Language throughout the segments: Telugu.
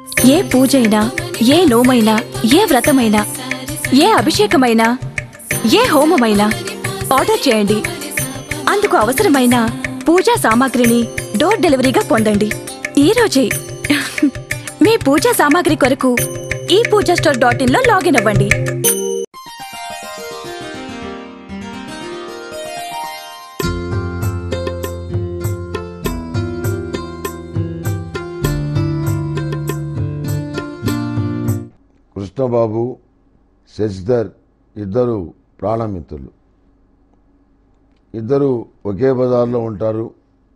ఏ పూజైనా ఏ నోమైనా ఏ వ్రతమైనా ఏ అభిషేకమైనా ఏ హోమమైనా ఆర్డర్ చేయండి అందుకు అవసరమైన పూజా సామాగ్రిని డోర్ డెలివరీగా పొందండి ఈ రోజే మీ పూజా సామాగ్రి కొరకు ఈ పూజా స్టోర్ డాట్ ఇన్ లో లాగిన్ అవ్వండి కృష్ణబాబు శశిధర్ ఇద్దరు ప్రాణమిత్రులు ఇద్దరు ఒకే బజార్లో ఉంటారు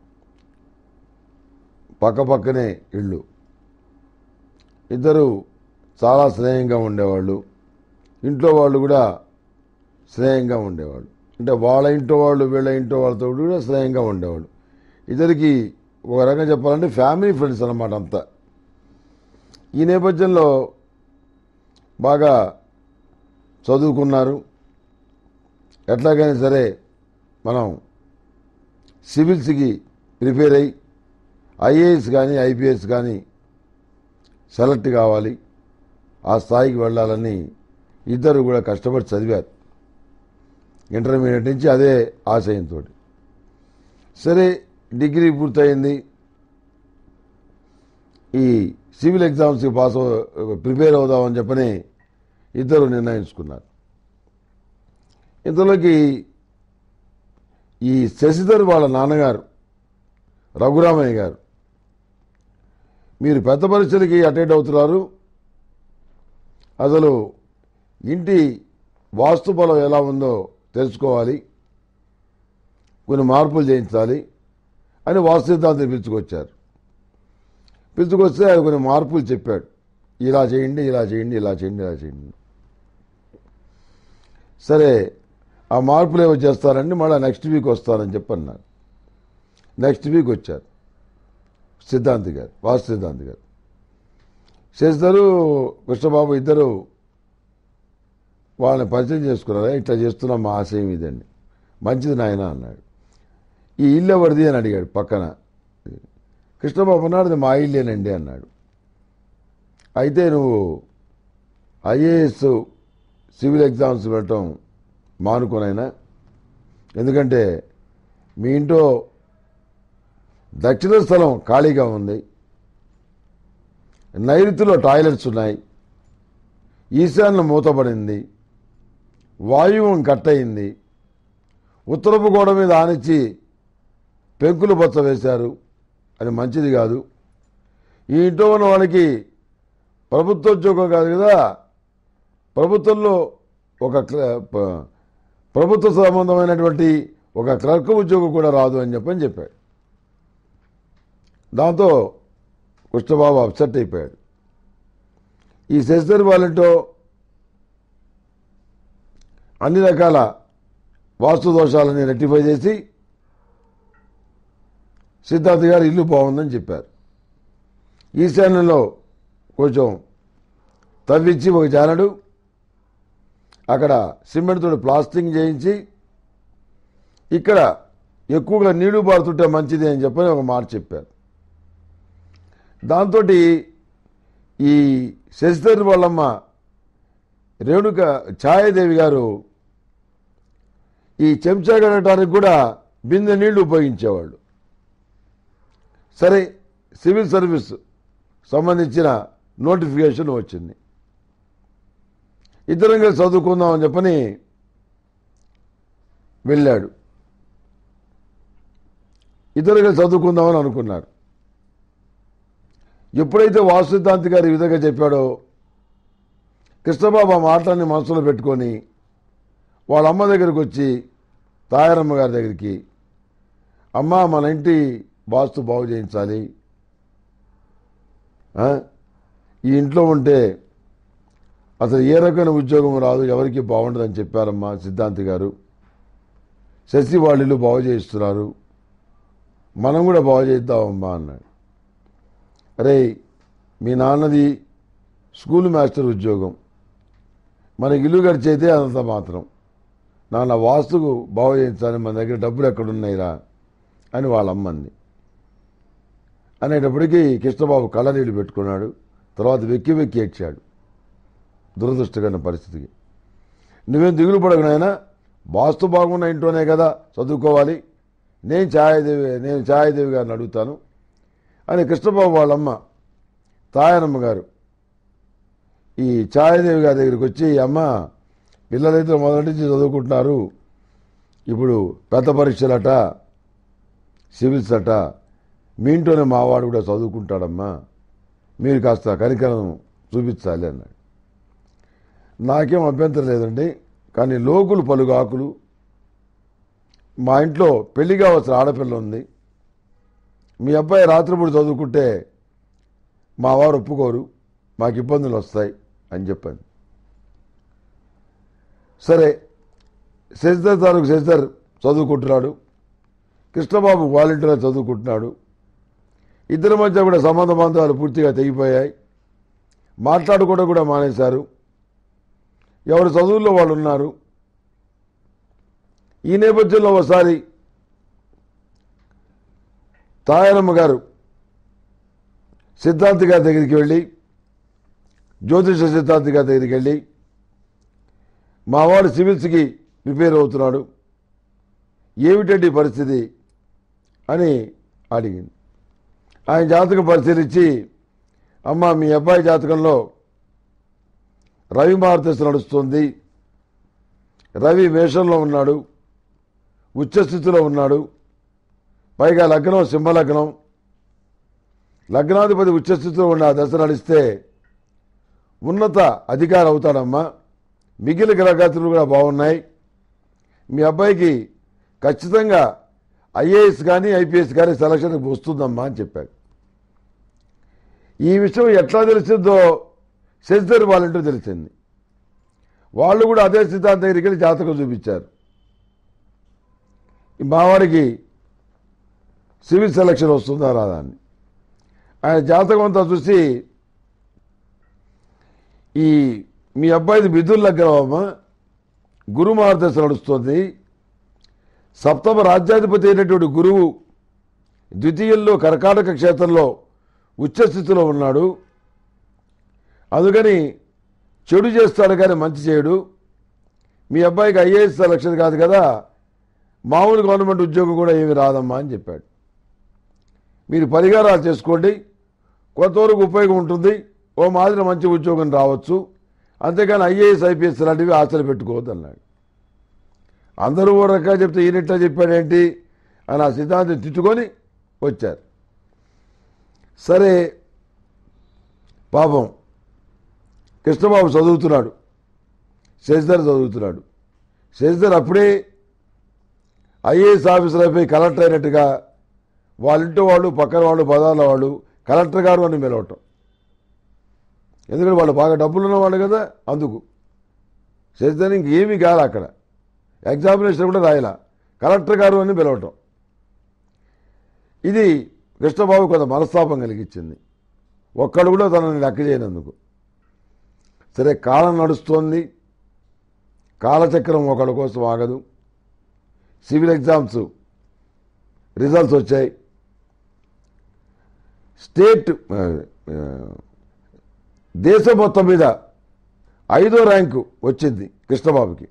పక్కపక్కనే ఇళ్ళు ఇద్దరు చాలా స్నేహంగా ఉండేవాళ్ళు ఇంట్లో వాళ్ళు కూడా స్నేహంగా ఉండేవాళ్ళు అంటే వాళ్ళ ఇంట్లో వాళ్ళు వీళ్ళ ఇంట్లో వాళ్ళతో కూడా స్నేహంగా ఉండేవాళ్ళు ఇద్దరికి ఒక రకంగా చెప్పాలంటే ఫ్యామిలీ ఫ్రెండ్స్ అన్నమాట అంతా ఈ నేపథ్యంలో బాగా చదువుకున్నారు ఎట్లాగైనా సరే మనం సివిల్స్కి ప్రిపేర్ అయ్యి ఐఏఎస్ కానీ ఐపీఎస్ కానీ సెలెక్ట్ కావాలి ఆ స్థాయికి వెళ్ళాలని ఇద్దరు కూడా కష్టపడి చదివారు ఇంటర్మీడియట్ నుంచి అదే ఆశయంతో సరే డిగ్రీ పూర్తయింది ఈ సివిల్ ఎగ్జామ్స్కి పాస్ అవ ప్రిపేర్ అవుదామని చెప్పని ఇద్దరు నిర్ణయించుకున్నారు ఇంతలోకి ఈ శశిధర్ వాళ్ళ నాన్నగారు రఘురామయ్య గారు మీరు పెద్ద పరీక్షలకి అటెండ్ అవుతున్నారు అసలు ఇంటి వాస్తు బలం ఎలా ఉందో తెలుసుకోవాలి కొన్ని మార్పులు చేయించాలి అని వాస్తు సిద్ధాంతం పిలుచుకొచ్చారు పిలుచుకొస్తే ఆయన కొన్ని మార్పులు చెప్పాడు ఇలా చేయండి ఇలా చేయండి ఇలా చేయండి ఇలా చేయండి సరే ఆ మార్పులు ఏమో చేస్తారండి మళ్ళీ నెక్స్ట్ వీక్ వస్తారని చెప్పి అన్నారు నెక్స్ట్ వీక్ వచ్చారు సిద్ధాంతి గారు వాస్తు సిద్ధాంతి గారు చేస్తారు కృష్ణబాబు ఇద్దరు వాళ్ళని పరిచయం చేసుకున్నారా ఇట్లా చేస్తున్నాం మా ఆశయం ఇదండి మంచిది నాయన అన్నాడు ఈ ఇల్లు ఎవరిది అని అడిగాడు పక్కన కృష్ణబాబు అన్నాడు "ఇది మా ఇల్లేనండి అన్నాడు అయితే నువ్వు ఐఏఎస్ సివిల్ ఎగ్జామ్స్ పెట్టడం మానుకోనైనా ఎందుకంటే మీ ఇంట్లో దక్షిణ స్థలం ఖాళీగా ఉంది నైరుతిలో టాయిలెట్స్ ఉన్నాయి ఈశాన్యం మూతపడింది వాయువం కట్ అయింది ఉత్తరపు గోడ మీద ఆనిచ్చి పెంకులు బొచ్చ వేశారు అది మంచిది కాదు ఈ ఇంట్లో ఉన్న వాళ్ళకి ప్రభుత్వ ఉద్యోగం కాదు కదా ప్రభుత్వంలో ఒక క్ల- ప- ప్రభుత్వ సంబంధమైనటువంటి ఒక క్లర్క్ ఉద్యోగం కూడా రాదు అని చెప్పని చెప్పాడు దాంతో కృష్ణబాబు అప్సెట్ అయిపోయాడు ఈ శశిధర్ వాళ్ళంటో అన్ని రకాల వాస్తు దోషాలని రెక్టిఫై చేసి సిద్ధార్థ గారు ఇల్లు బాగుందని చెప్పారు ఈశాన్యంలో కొంచెం తవ్వించి ఒక జానడు అక్కడ సిమెంట్తో ప్లాస్టింగ్ చేయించి ఇక్కడ ఎక్కువగా నీళ్లు పారుతుంటే మంచిది అని చెప్పని ఒక మాట చెప్పారు దాంతో ఈ శశిధర్ వాళ్ళమ్మ రేణుక ఛాయాదేవి గారు ఈ చెంచా కడటానికి కూడా బిందె నీళ్లు ఉపయోగించేవాళ్ళు సరే సివిల్ సర్వీస్ సంబంధించిన నోటిఫికేషన్ వచ్చింది ఇద్దరం కలిసి చదువుకుందామని చెప్పని వెళ్ళాడు ఇద్దరు కలిసి చదువుకుందామని అనుకున్నారు ఎప్పుడైతే వాసు సిద్ధాంతి గారు ఈ విధంగా చెప్పాడో కృష్ణబాబు ఆ మాటలన్నీ మనసులో పెట్టుకొని వాళ్ళ అమ్మ దగ్గరికి వచ్చి తాయారమ్మ గారి దగ్గరికి అమ్మ మన ఇంటి వాస్తు బాగు చేయించాలి ఆ? ఈ ఇంట్లో ఉంటే అసలు ఏ రకమైన ఉద్యోగం రాదు ఎవరికి బాగుండదని చెప్పారమ్మా సిద్ధాంతి గారు శశి వాళ్ళ ఇల్లు బాగు చేయిస్తున్నారు మనం కూడా బాగు చేద్దామమ్మా అన్నాడు అరే మీ నాన్నది స్కూల్ మాస్టర్ ఉద్యోగం మనకి ఇల్లు గడిచైతే అంత మాత్రం నాన్న వాస్తుకు బాగు చేయించాలని మన దగ్గర డబ్బులు ఎక్కడున్నాయిరా అని వాళ్ళ అమ్మంది అనేటప్పటికీ కృష్ణబాబు కళ్ళనీళ్ళు పెట్టుకున్నాడు తర్వాత వెక్కి వెక్కి ఏడ్చాడు దురదృష్టకరమైన పరిస్థితికి నువ్వేం దిగులు పడకు నాయనా వాస్తు బాగున్న ఇంట్లోనే కదా చదువుకోవాలి నేను ఛాయాదేవి నేను ఛాయాదేవి గారిని అడుగుతాను అని కృష్ణబాబు వాళ్ళమ్మ తాయనమ్మ గారు ఈ ఛాయాదేవి గారి దగ్గరికి వచ్చి అమ్మ పిల్లలైతే మొదటి నుంచి చదువుకుంటున్నారు ఇప్పుడు పెద్ద పరీక్షలట సివిల్స్ అట మీ ఇంట్లోనే మావాడు కూడా చదువుకుంటాడమ్మా మీరు కాస్త కనికరం చూపించాలి అన్నాడు నాకేం అభ్యంతరం లేదండి కానీ లోకులు పలుగాకులు మా ఇంట్లో పెళ్లి కావాల్సిన ఆడపిల్ల ఉంది మీ అబ్బాయి రాత్రిపూట చదువుకుంటే మా వారు ఒప్పుకోరు మాకు ఇబ్బందులు వస్తాయి అని చెప్పాను సరే శశిధర్ తాలూకు శశిధర్ చదువుకుంటున్నాడు కృష్ణబాబు వాలంటీర్గా చదువుకుంటున్నాడు ఇద్దరి మధ్య కూడా సంబంధ బాంధవాలు పూర్తిగా తెగిపోయాయి మాట్లాడుకోవడం కూడా మానేశారు ఎవరి చదువుల్లో వాళ్ళు ఉన్నారు ఈ నేపథ్యంలో ఒకసారి తాయనమ్మ గారు సిద్ధాంతి గారి దగ్గరికి వెళ్ళి జ్యోతిష సిద్ధాంతి గారి దగ్గరికి వెళ్ళి మావాడు సివిల్స్కి ప్రిపేర్ అవుతున్నాడు ఏమిటండి పరిస్థితి అని అడిగింది ఆయన జాతకం పరిశీలించి అమ్మ మీ అబ్బాయి జాతకంలో రవి మహారదశ నడుస్తుంది రవి మేషంలో ఉన్నాడు ఉచ్చస్థితిలో ఉన్నాడు పైగా లగ్నం సింహలగ్నం లగ్నాధిపతి ఉచ్చస్థితిలో ఉన్న ఆ దశ నడిస్తే ఉన్నత అధికారి అవుతాడమ్మా మిగిలిన గ్రహగతులు కూడా బాగున్నాయి మీ అబ్బాయికి ఖచ్చితంగా ఐఏఎస్ కానీ ఐపీఎస్ కానీ సెలక్షన్కి వస్తుందమ్మా అని చెప్పాడు ఈ విషయం ఎట్లా తెలిసిందో శశిధర్ వాళ్ళంటూ తెలిసింది వాళ్ళు కూడా అదే సిద్ధాంతం దగ్గరికి వెళ్ళి జాతకం చూపించారు ఈ మావాడికి సివిల్ సెలక్షన్ వస్తుందా రాదా అని ఆయన జాతకం అంతా చూసి ఈ మీ అబ్బాయిది మిథున్ లగ్నమా గురు మార్గదర్శ నడుస్తుంది సప్తమ రాజ్యాధిపతి అయినటువంటి గురువు ద్వితీయంలో కర్కాటక క్షేత్రంలో ఉచ్చస్థితిలో ఉన్నాడు అందుకని చెడు చేస్తాడు కానీ మంచి చేయడు మీ అబ్బాయికి ఐఏఎస్ సెలక్షన్ కాదు కదా మామూలు గవర్నమెంట్ ఉద్యోగం కూడా ఏమి రాదమ్మా అని చెప్పాడు మీరు పరిహారాలు చేసుకోండి కొంతవరకు ఉపయోగం ఉంటుంది ఓ మాదిరి మంచి ఉద్యోగం రావచ్చు అంతేగాని ఐఏఎస్ ఐపీఎస్ లాంటివి ఆశలు పెట్టుకోవద్దు అన్నాడు అందరూ ఓ రకంగా చెప్తే ఈయనట్లా చెప్పాడేంటి అని ఆ సిద్ధాంతం తిట్టుకొని వచ్చారు సరే పాపం కృష్ణబాబు చదువుతున్నాడు శశిధర్ చదువుతున్నాడు శశిధర్ అప్పుడే ఐఏఎస్ ఆఫీసర్ అయిపోయి కలెక్టర్ అయినట్టుగా వాళ్ళింటి వాళ్ళు పక్కన వాళ్ళు పదాల వాళ్ళు కలెక్టర్ గారు అని పిలవటం ఎందుకంటే వాళ్ళు బాగా డబ్బులు ఉన్నవాళ్ళు కదా అందుకు శశిధర్ ఇంకేమీ కాదు అక్కడ ఎగ్జామినేషన్ కూడా రాయలా కలెక్టర్ గారు అని పిలవటం ఇది కృష్ణబాబు కొంత మనస్తాపం కలిగించింది ఒక్కడు కూడా తనని లెక్క చేయనందుకు సరే కాలం నడుస్తోంది కాలచక్రం ఒకడి కోసం ఆగదు సివిల్ ఎగ్జామ్స్ రిజల్ట్స్ వచ్చాయి స్టేట్ ఆ, ఆ, దేశం మొత్తం మీద ఐదో ర్యాంకు వచ్చింది కృష్ణబాబుకి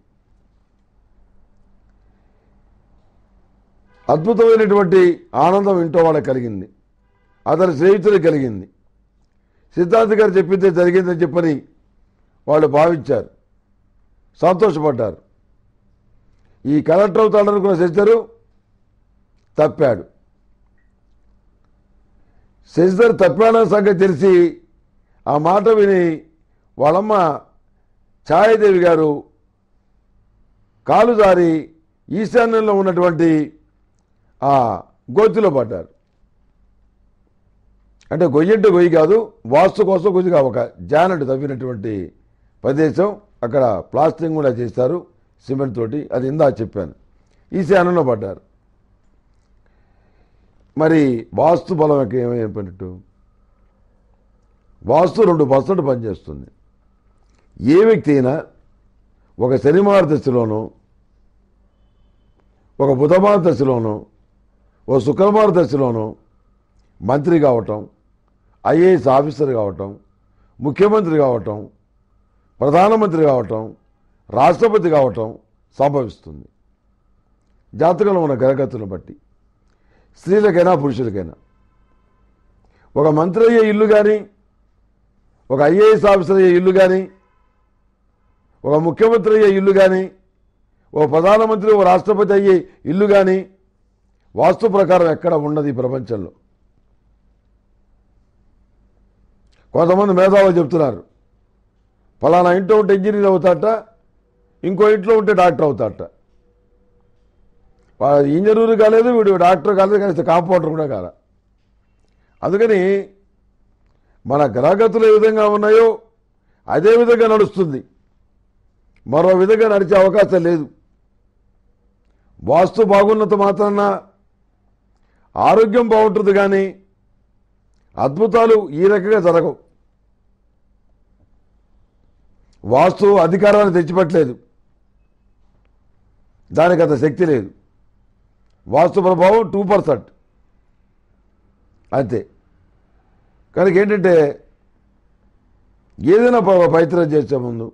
అద్భుతమైనటువంటి ఆనందం ఇంట్లో వాళ్ళకి కలిగింది అతని స్నేహితులకు కలిగింది సిద్ధార్థ్ గారు చెప్పిందే జరిగిందని చెప్పని వాళ్ళు భావించారు సంతోషపడ్డారు ఈ కలెక్టర్ అవుతాడనుకున్న శశిధరు తప్పాడు శశిధర్ తప్పాడన్న సంగతి తెలిసి ఆ మాట విని వాళ్ళమ్మ ఛాయాదేవి గారు కాలు జారి ఈశాన్యంలో ఉన్నటువంటి ఆ గోతిలో పడ్డారు అంటే గొయ్యంటే గొయ్యి కాదు వాస్తు కోసం కొద్దిగా ఒక జానెట్ తవ్వినటువంటి ప్రదేశం అక్కడ ప్లాస్టింగ్ కూడా చేస్తారు సిమెంట్ తోటి అది ఇందా చెప్పాను ఈశాన్యంలో పడ్డారు మరి వాస్తు బలం యొక్క ఏమైపోయినట్టు వాస్తు రెండు పర్సెంట్ పనిచేస్తుంది ఏ వ్యక్తి అయినా ఒక శనిమార దశలోనో ఒక బుధమార దశలోనో ఓ శుక్రవార దశలోనో మంత్రి కావటం ఐఏఎస్ ఆఫీసర్ కావటం ముఖ్యమంత్రి కావటం ప్రధానమంత్రి కావటం రాష్ట్రపతి కావటం సంభవిస్తుంది జాతకంలో ఉన్న గ్రహగతులను బట్టి స్త్రీలకైనా పురుషులకైనా ఒక మంత్రి అయ్యే ఇల్లు కానీ ఒక ఐఏఎస్ ఆఫీసర్ అయ్యే ఇల్లు కానీ ఒక ముఖ్యమంత్రి అయ్యే ఇల్లు కానీ ఓ ప్రధానమంత్రి ఓ రాష్ట్రపతి అయ్యే ఇల్లు కానీ వాస్తు ప్రకారం ఎక్కడ ఉండదు ఈ ప్రపంచంలో కొంతమంది మేధావులు చెప్తున్నారు ఫలానా ఇంట్లో ఉంటే ఇంజనీర్ అవుతాట ఇంకో ఇంట్లో ఉంటే డాక్టర్ అవుతాట వాడు ఇంజనీర్ కాలేదు వీడు డాక్టర్ కాలేదు కానీ కాంపౌండర్ కూడా కాల అందుకని మన గ్రహగతులు ఏ విధంగా ఉన్నాయో అదే విధంగా నడుస్తుంది మరో విధంగా నడిచే అవకాశం లేదు వాస్తు బాగున్నంత మాత్రాన ఆరోగ్యం బాగుంటుంది కానీ అద్భుతాలు ఈ రకంగా జరగవు వాస్తు అధికారాన్ని తెచ్చిపెట్టలేదు దానికి అంత శక్తి లేదు వాస్తు ప్రభావం టూ పర్సెంట్ అంతే కనుక ఏంటంటే ఏదైనా ప- ప్రయత్నం చేసే ముందు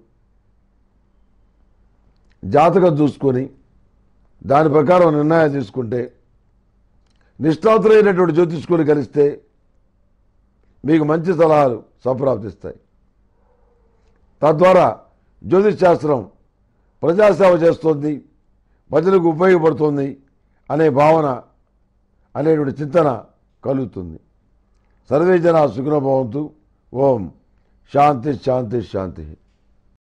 జాతకం చూసుకొని దాని ప్రకారం నిర్ణయాలు తీసుకుంటే నిష్ణాతులైనటువంటి జ్యోతిష్కులు కలిస్తే మీకు మంచి సలహాలు సంప్రాప్తిస్తాయి తద్వారా జ్యోతిష్ శాస్త్రం ప్రజాసేవ చేస్తుంది ప్రజలకు ఉపయోగపడుతుంది అనే భావన అనేటువంటి చింతన కలుగుతుంది సర్వే జన సుఖనభవంతు ఓం శాంతి శాంతి శాంతి